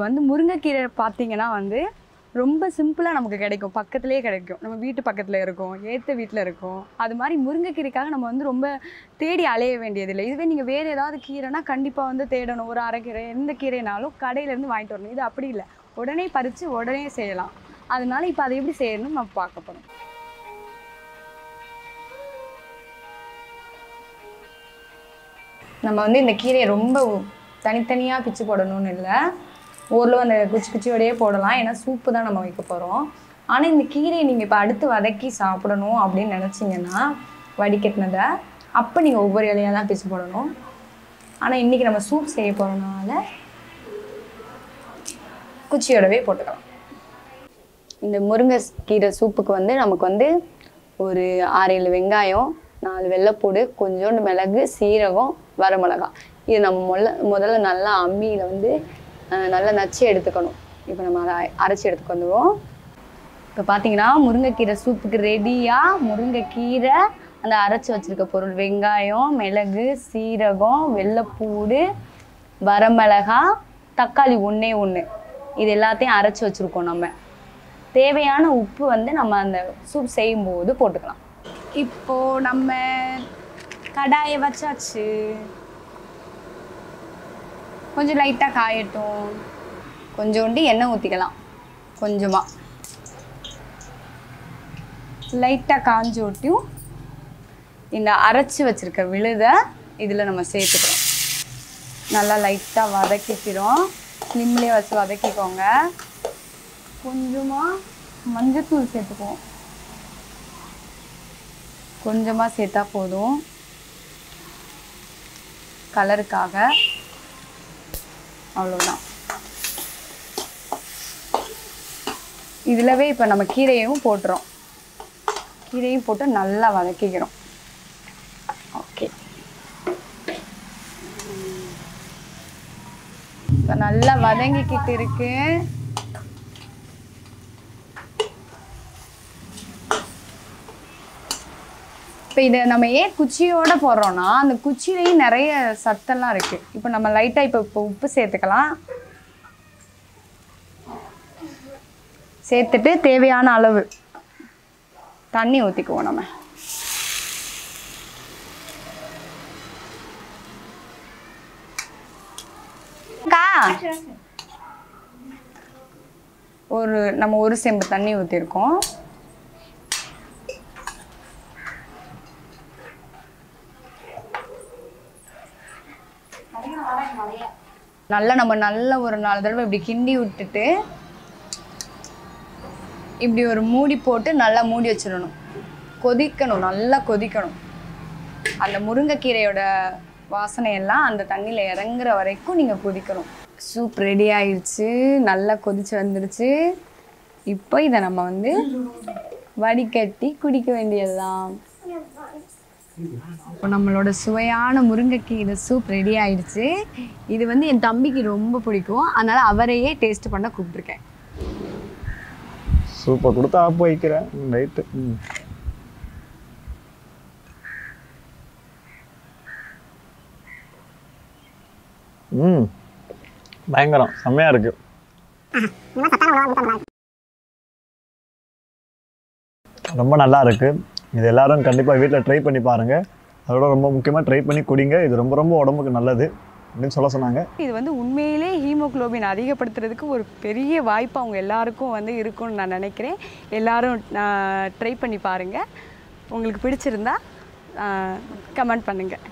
வந்து முருங்கைக்கீரை பார்த்தீங்கன்னா வந்து ரொம்ப சிம்பிளாக நமக்கு கிடைக்கும் பக்கத்துலேயே கிடைக்கும் நம்ம வீட்டு பக்கத்தில் இருக்கும் ஏற்ற வீட்டில் இருக்கும் அது மாதிரி முருங்கைக்கீரைக்காக நம்ம வந்து ரொம்ப தேடி அலைய வேண்டியதில்லை இதுவே நீங்கள் வேறு ஏதாவது கீரைனா கண்டிப்பாக வந்து தேடணும் ஒரு அரைக்கீரை எந்த கீரைனாலும் கடையிலேருந்து வாங்கிட்டு வரணும் இது அப்படி இல்லை உடனே பறித்து உடனே செய்யலாம் அதனால இப்போ அதை எப்படி செய்யணும்னு நம்ம பார்க்க போகிறோம் நம்ம வந்து இந்த கீரையை ரொம்ப தனித்தனியாக பிச்சு போடணும்னு இல்லை ஓரளவு அந்த குச்சி குச்சியோடையே போடலாம் ஏன்னா சூப்பு தான் நம்ம வைக்க போகிறோம் ஆனால் இந்த கீரையை நீங்கள் இப்போ அடுத்து வதக்கி சாப்பிடணும் அப்படின்னு நினச்சிங்கன்னா வடிகட்டினதை அப்போ நீங்கள் ஒவ்வொரு இலையாக தான் பிச்சு போடணும் ஆனால் இன்றைக்கி நம்ம சூப் செய்ய போகிறதுனால குச்சியோடவே போட்டுக்கலாம் இந்த முருங்கை கீரை சூப்புக்கு வந்து நமக்கு வந்து ஒரு ஆறு ஏழு வெங்காயம் நாலு வெள்ளைப்பூடு கொஞ்சோண்டு மிளகு சீரகம் வரமிளகா இது நம்ம முதல்ல முதல்ல நல்லா அம்மியில் வந்து அஹ், நல்லா நச்சு எடுத்துக்கணும் இப்போ நம்ம அதை அரைச்சி எடுத்துக்கு வந்துடுவோம் இப்போ பார்த்தீங்கன்னா முருங்கைக்கீரை சூப்புக்கு ரெடியாக முருங்கைக்கீரை அந்த அரைச்சி வச்சிருக்க பொருள் வெங்காயம் மிளகு சீரகம் வெள்ளைப்பூடு வரமிளகா தக்காளி ஒன்றே ஒன்று இது எல்லாத்தையும் அரைச்சி வச்சுருக்கோம் நம்ம தேவையான உப்பு வந்து நம்ம அந்த சூப் செய்யும்போது போட்டுக்கலாம் இப்போ நம்ம கடாயை வச்சாச்சு கொஞ்சம் லைட்டாக காயட்டும் கொஞ்சோண்டு எண்ணெய் ஊற்றிக்கலாம் கொஞ்சமாக லைட்டாக காஞ்சி ஒட்டியும் இந்த அரைச்சி வச்சிருக்க விழுதை இதில் நம்ம சேர்த்துக்கிறோம் நல்லா லைட்டாக வதக்கிக்கிறோம் ஸ்லிம்லேயே வச்சு வதக்கிக்கோங்க கொஞ்சமாக மஞ்சத்தூள் சேர்த்துக்குவோம் கொஞ்சமாக சேர்த்தா போதும் கலருக்காக அவ்வளோதான் இதிலவே இப்போ நம்ம கீரையும் போட்டுறோம் கீரையும் போட்டு நல்லா வதக்கிக்கிறோம் ஓகே இப்போ நல்லா வதங்கிக்கிட்டு இருக்கு இப்போ இதை நம்ம ஏன் குச்சியோட போடுறோம்னா அந்த குச்சியிலையும் நிறைய சத்தெல்லாம் இருக்கு இப்போ நம்ம லைட்டாக இப்போ இப்போ உப்பு சேர்த்துக்கலாம் சேர்த்துட்டு தேவையான அளவு தண்ணி ஊற்றிக்குவோம் நம்ம அக்கா ஒரு நம்ம ஒரு செம்பு தண்ணி ஊற்றிருக்கோம் நல்லா நம்ம நல்ல ஒரு நாலு தடவை இப்படி கிண்டி விட்டுட்டு இப்படி ஒரு மூடி போட்டு நல்லா மூடி வச்சிடணும் கொதிக்கணும் நல்லா கொதிக்கணும் அந்த முருங்கைக்கீரையோட வாசனை எல்லாம் அந்த தண்ணியில் இறங்குற வரைக்கும் நீங்கள் கொதிக்கணும் சூப் ரெடி ஆயிடுச்சு நல்லா கொதிச்சு வந்துடுச்சு இப்போ இதை நம்ம வந்து வடிகட்டி குடிக்க வேண்டியதுதான் இப்போ நம்மளோட சுவையான முருங்கைக்கீரை சூப் ரெடி ஆயிடுச்சு இது வந்து என் தம்பிக்கு ரொம்ப பிடிக்கும் அதனால அவரையே டேஸ்ட் பண்ண கூப்பிட்டுருக்கேன் சூப்பர் கொடுத்து ஆப்பு வைக்கிறேன் ரைட்டு ம் ம் பயங்கரம் செம்மையாக இருக்கு ரொம்ப நல்லா இருக்கு இது எல்லாரும் கண்டிப்பாக வீட்டில் ட்ரை பண்ணி பாருங்க அதோட ரொம்ப முக்கியமாக ட்ரை பண்ணி குடிங்க இது ரொம்ப ரொம்ப உடம்புக்கு நல்லது அப்படின்னு சொல்ல சொன்னாங்க இது வந்து உண்மையிலே ஹீமோகுளோபின் அதிகப்படுத்துறதுக்கு ஒரு பெரிய வாய்ப்பு அவங்க எல்லாருக்கும் வந்து இருக்கும்னு நான் நினைக்கிறேன் எல்லாரும் ட்ரை பண்ணி பாருங்கள் உங்களுக்கு பிடிச்சிருந்தா கமெண்ட் பண்ணுங்கள்